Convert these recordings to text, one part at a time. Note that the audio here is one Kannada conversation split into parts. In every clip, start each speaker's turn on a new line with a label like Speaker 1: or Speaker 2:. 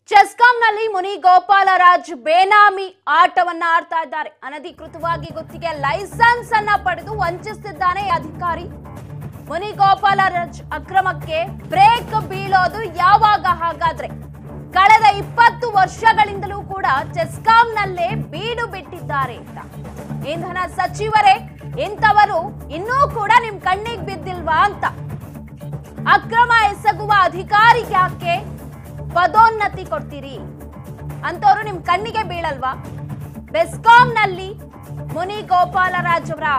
Speaker 1: ಚೆಸ್ಕಾಂನಲ್ಲಿ ಮುನಿ ಗೋಪಾಲರಾಜ್ ಬೇನಾಮಿ ಆಟವನ್ನ ಆಡ್ತಾ ಇದ್ದಾರೆ ಅನಧಿಕೃತವಾಗಿ ಗುತ್ತಿಗೆ ಲೈಸೆನ್ಸ್ ಅನ್ನ ಪಡೆದು ವಂಚಿಸುತ್ತಿದ್ದಾನೆ ಈ ಅಧಿಕಾರಿ ಮುನಿ ಗೋಪಾಲರಾಜ್ ಅಕ್ರಮಕ್ಕೆ ಬ್ರೇಕ್ ಬೀಳೋದು ಯಾವಾಗ ಹಾಗಾದ್ರೆ ಕಳೆದ ಇಪ್ಪತ್ತು ವರ್ಷಗಳಿಂದಲೂ ಕೂಡ ಚೆಸ್ಕಾಂನಲ್ಲೇ ಬೀಡು ಬಿಟ್ಟಿದ್ದಾರೆ ಅಂತ ಇಂಧನ ಸಚಿವರೇ ಇಂಥವರು ಇನ್ನೂ ಕೂಡ ನಿಮ್ ಕಣ್ಣಿಗೆ ಬಿದ್ದಿಲ್ವಾ ಅಂತ ಅಕ್ರಮ ಎಸಗುವ ಅಧಿಕಾರಿಗೆ ಯಾಕೆ ಪದೋನ್ನತಿ ಕೊಡ್ತೀರಿ ಅಂತವರು ನಿಮ್ ಕಣ್ಣಿಗೆ ಬೀಳಲ್ವಾ ಬೆಸ್ಕಾಂನಲ್ಲಿ ಮುನಿ ಗೋಪಾಲರಾಜ್ ಅವರ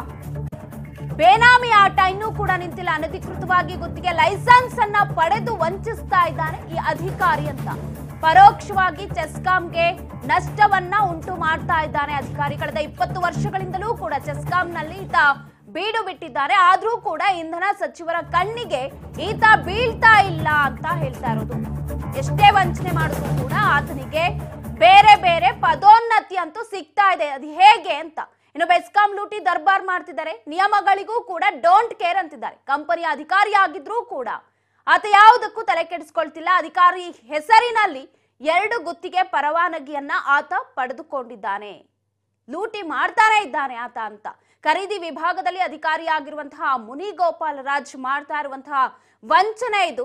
Speaker 1: ಬೇನಾಮಿ ಆಟ ಇನ್ನೂ ಕೂಡ ನಿಂತಿಲ್ಲ ಅನಧಿಕೃತವಾಗಿ ಗುತ್ತಿಗೆ ಲೈಸೆನ್ಸ್ ಅನ್ನ ಪಡೆದು ವಂಚಿಸ್ತಾ ಇದ್ದಾನೆ ಈ ಅಧಿಕಾರಿ ಅಂತ ಪರೋಕ್ಷವಾಗಿ ಚೆಸ್ಕಾಂಗೆ ನಷ್ಟವನ್ನ ಉಂಟು ಮಾಡ್ತಾ ಇದ್ದಾನೆ ಅಧಿಕಾರಿ ಕಳೆದ ಇಪ್ಪತ್ತು ವರ್ಷಗಳಿಂದಲೂ ಕೂಡ ಚೆಸ್ಕಾಂನಲ್ಲಿ ಈತ ಬೀಡು ಬಿಟ್ಟಿದ್ದಾರೆ ಆದ್ರೂ ಕೂಡ ಇಂಧನ ಸಚಿವರ ಕಣ್ಣಿಗೆ ಈತ ಬೀಳ್ತಾ ಇಲ್ಲ ಅಂತ ಹೇಳ್ತಾ ಇರೋದು ಎಷ್ಟೇ ವಂಚನೆ ಮಾಡಿದ್ರು ಕೂಡ ಆತನಿಗೆ ಬೇರೆ ಬೇರೆ ಪದೋನ್ನತಿ ಅಂತೂ ಸಿಗ್ತಾ ಇದೆ ಅದು ಹೇಗೆ ಅಂತ ಇನ್ನು ಬೆಸ್ಕಾಂ ಲೂಟಿ ದರ್ಬಾರ್ ಮಾಡ್ತಿದ್ದಾರೆ ನಿಯಮಗಳಿಗೂ ಕೂಡ ಡೋಂಟ್ ಕೇರ್ ಅಂತಿದ್ದಾರೆ ಕಂಪನಿಯ ಅಧಿಕಾರಿ ಆಗಿದ್ರೂ ಕೂಡ ಆತ ಯಾವುದಕ್ಕೂ ತಲೆ ಕೆಡಿಸ್ಕೊಳ್ತಿಲ್ಲ ಅಧಿಕಾರಿ ಹೆಸರಿನಲ್ಲಿ ಎರಡು ಗುತ್ತಿಗೆ ಪರವಾನಗಿಯನ್ನ ಆತ ಪಡೆದುಕೊಂಡಿದ್ದಾನೆ ಲೂಟಿ ಮಾಡ್ತಾನೆ ಇದ್ದಾನೆ ಆತ ಅಂತ ಖರೀದಿ ವಿಭಾಗದಲ್ಲಿ ಅಧಿಕಾರಿಯಾಗಿರುವಂತಹ ಮುನಿ ಗೋಪಾಲ್ ರಾಜ್ ಮಾಡ್ತಾ ಇರುವಂತಹ ವಂಚನೆ ಇದು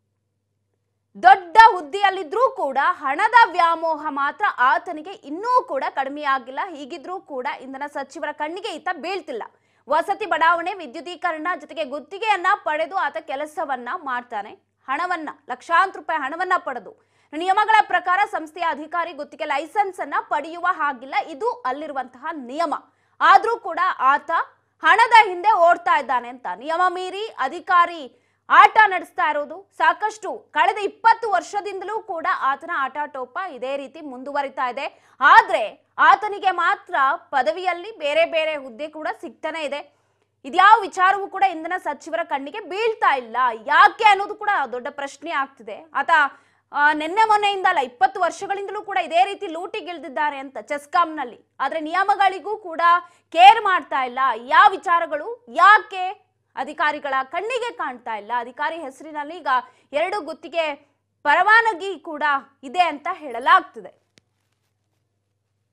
Speaker 1: ದೊಡ್ಡ ಹುದ್ದೆಯಲ್ಲಿದ್ರೂ ಕೂಡ ಹಣದ ವ್ಯಾಮೋಹ ಮಾತ್ರ ಆತನಿಗೆ ಇನ್ನೂ ಕೂಡ ಕಡಿಮೆ ಆಗಿಲ್ಲ ಹೀಗಿದ್ರೂ ಕೂಡ ಇಂಧನ ಸಚಿವರ ಕಣ್ಣಿಗೆ ಈತ ಬೀಳ್ತಿಲ್ಲ ವಸತಿ ಬಡಾವಣೆ ವಿದ್ಯುದೀಕರಣ ಜೊತೆಗೆ ಗುತ್ತಿಗೆಯನ್ನ ಪಡೆದು ಆತ ಕೆಲಸವನ್ನ ಮಾಡ್ತಾನೆ ಹಣವನ್ನ ಲಕ್ಷಾಂತರ ರೂಪಾಯಿ ಹಣವನ್ನ ಪಡೆದು ನಿಯಮಗಳ ಪ್ರಕಾರ ಸಂಸ್ಥೆಯ ಅಧಿಕಾರಿ ಗುತ್ತಿಗೆ ಲೈಸೆನ್ಸ್ ಅನ್ನ ಪಡೆಯುವ ಹಾಗಿಲ್ಲ ಇದು ಅಲ್ಲಿರುವಂತಹ ನಿಯಮ ಆದ್ರೂ ಕೂಡ ಆತ ಹಣದ ಹಿಂದೆ ಓಡ್ತಾ ಇದ್ದಾನೆ ಅಂತ ನಿಯಮ ಮೀರಿ ಅಧಿಕಾರಿ ಆಟ ನಡೆಸ್ತಾ ಇರೋದು ಸಾಕಷ್ಟು ಕಳೆದ ಇಪ್ಪತ್ತು ವರ್ಷದಿಂದಲೂ ಕೂಡ ಆತನ ಆಟಾಟೋಪ ಇದೇ ರೀತಿ ಮುಂದುವರಿತಾ ಇದೆ ಆದ್ರೆ ಆತನಿಗೆ ಮಾತ್ರ ಪದವಿಯಲ್ಲಿ ಬೇರೆ ಬೇರೆ ಹುದ್ದೆ ಕೂಡ ಸಿಗ್ತಾನೆ ಇದೆ ಇದ್ಯಾವ ವಿಚಾರವೂ ಕೂಡ ಇಂಧನ ಸಚಿವರ ಕಣ್ಣಿಗೆ ಬೀಳ್ತಾ ಇಲ್ಲ ಯಾಕೆ ಅನ್ನೋದು ಕೂಡ ದೊಡ್ಡ ಪ್ರಶ್ನೆ ಆಗ್ತಿದೆ ಆತ ಆ, ನಿನ್ನೆ ಮೊನ್ನೆಯಿಂದ ಅಲ್ಲ ಇಪ್ಪತ್ತು ವರ್ಷಗಳಿಂದಲೂ ಕೂಡ ಇದೇ ರೀತಿ ಲೂಟಿಗಿಳಿದಿದ್ದಾರೆ ಅಂತ ಚೆಸ್ಕಾಂನಲ್ಲಿ ಆದ್ರೆ ನಿಯಮಗಳಿಗೂ ಕೂಡ ಕೇರ್ ಮಾಡ್ತಾ ಇಲ್ಲ ಯಾವ ವಿಚಾರಗಳು ಯಾಕೆ ಅಧಿಕಾರಿಗಳ ಕಣ್ಣಿಗೆ ಕಾಣ್ತಾ ಇಲ್ಲ ಅಧಿಕಾರಿ ಹೆಸರಿನಲ್ಲಿ ಈಗ ಎರಡು ಗುತ್ತಿಗೆ ಪರವಾನಗಿ ಕೂಡ ಇದೆ ಅಂತ ಹೇಳಲಾಗ್ತಿದೆ